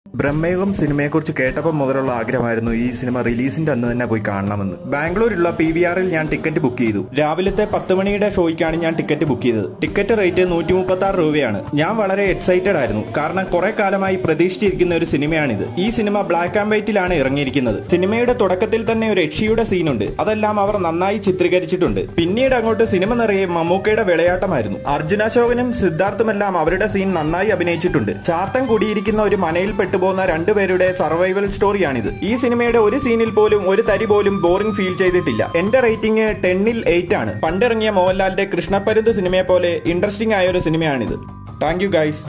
ബ്രഹ്മയുഗം സിനിമയെക്കുറിച്ച് കേട്ടപ്പോൾ മുതലുള്ള ആഗ്രഹമായിരുന്നു ഈ സിനിമ റിലീസിന്റെ അന്ന് തന്നെ പോയി കാണണമെന്ന് ബാംഗ്ലൂരിലുള്ള പി വി ആറിൽ ഞാൻ ടിക്കറ്റ് ബുക്ക് ചെയ്തു രാവിലത്തെ പത്ത് മണിയുടെ ഷോയ്ക്കാണ് ഞാൻ ടിക്കറ്റ് ബുക്ക് ചെയ്തത് ടിക്കറ്റ് റേറ്റ് നൂറ്റി മുപ്പത്തി ആറ് രൂപയാണ് ഞാൻ വളരെ എക്സൈറ്റഡ് ആയിരുന്നു കാരണം കുറെ കാലമായി പ്രതീക്ഷിച്ചിരിക്കുന്ന ഒരു സിനിമയാണിത് ഈ സിനിമ ബ്ലാക്ക് ആൻഡ് വൈറ്റിലാണ് ഇറങ്ങിയിരിക്കുന്നത് സിനിമയുടെ തുടക്കത്തിൽ തന്നെ ഒരു യക്ഷിയുടെ സീനുണ്ട് അതെല്ലാം അവർ നന്നായി ചിത്രീകരിച്ചിട്ടുണ്ട് പിന്നീട് അങ്ങോട്ട് സിനിമ നിറയെ മമ്മൂക്കയുടെ വിളയാട്ടമായിരുന്നു അർജുനാശോകനും സിദ്ധാർത്ഥുമെല്ലാം അവരുടെ സീൻ നന്നായി അഭിനയിച്ചിട്ടുണ്ട് ചാത്തൻ കുടിയിരിക്കുന്ന ഒരു മനയിൽ പെട്ടുപോകുന്ന രണ്ടുപേരുടെ സർവൈവൽ സ്റ്റോറിയാണിത് ഈ സിനിമയുടെ ഒരു സീനിൽ പോലും ഒരു തരി പോലും ബോറിംഗ് ഫീൽ ചെയ്തിട്ടില്ല എന്റെ റേറ്റിംഗ് ടെന്നിൽ എയ്റ്റ് ആണ് പണ്ടിറങ്ങിയ മോഹൻലാലിന്റെ കൃഷ്ണപ്പരുന്ത് സിനിമയെ പോലെ ഇൻട്രസ്റ്റിംഗ് ആയ ഒരു സിനിമയാണിത് താങ്ക് യു ഗൈസ്